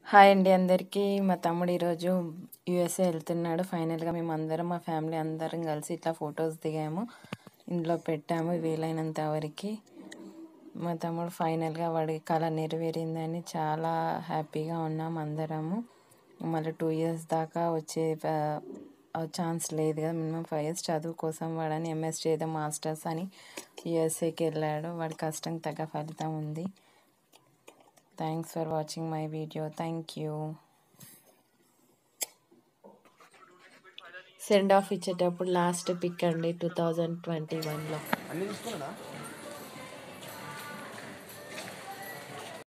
hi అండి అందరికీ మా తమ్ముడు ఈరోజు యూఎస్ఏ వెళ్తున్నాడు ఫైనల్గా మేము అందరం మా ఫ్యామిలీ అందరం కలిసి ఇట్లా ఫొటోస్ దిగాము ఇంట్లో పెట్టాము వీలైనంత వరకు మా తమ్ముడు ఫైనల్గా వాడి కళ నెరవేరిందని చాలా హ్యాపీగా ఉన్నాం అందరము మళ్ళీ టూ ఇయర్స్ దాకా వచ్చే ఛాన్స్ లేదు కదా మినిమం ఫైవ్ ఇయర్స్ చదువు కోసం వాడని ఎంఎస్ చేద్దా మాస్టర్స్ అని యూఎస్ఏకి వెళ్ళాడు వాడి కష్టం తగ్గ ఫలితం ఉంది thanks for watching my video thank you send off ఇచ్చేటప్పుడు లాస్ట్ పిక్ అండి టూ థౌజండ్ ట్వంటీ వన్లో అన్ని తీసుకున్నాడా